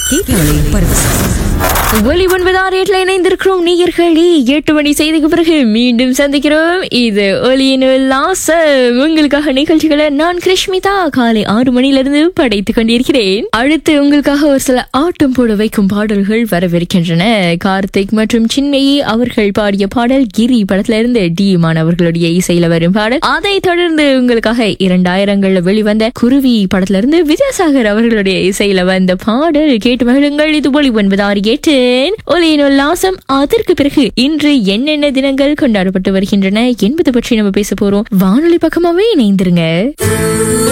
தீபாவளி பரிசு ஒலி ஒன்பதாம் ரேட்ல இணைந்திருக்கிறோம் நேயர்களே எட்டு மணி செய்திக்கு பிறகு மீண்டும் சந்திக்கிறோம் இது ஒலியின் உல்லாசம் உங்களுக்காக நிகழ்ச்சிகளை நான் கிருஷ்மிதா காலை ஆறு மணில இருந்து படைத்துக் கொண்டிருக்கிறேன் அடுத்து உங்களுக்காக ஒரு சில ஆட்டம் போட வைக்கும் பாடல்கள் வரவிருக்கின்றன கார்த்திக் மற்றும் சின்மயி அவர்கள் பாடிய பாடல் கிரி படத்துல இருந்து டி மாணவர்களுடைய இசையில வரும் பாடல் அதை தொடர்ந்து உங்களுக்காக இரண்டாயிரங்கள்ல வெளிவந்த குருவி படத்துல இருந்து வித்யாசாகர் அவர்களுடைய இசையில வந்த பாடல் கேட்டு மகிழுங்கள் இது ஒளி ஒன்பதாறு எட்டு ஒலியின் உல்லாசம் அதற்கு பிறகு இன்று என்னென்ன தினங்கள் கொண்டாடப்பட்டு வருகின்றன என்பது பற்றி நம்ம பேச போறோம் வானொலி பக்கமாவே இணைந்திருங்க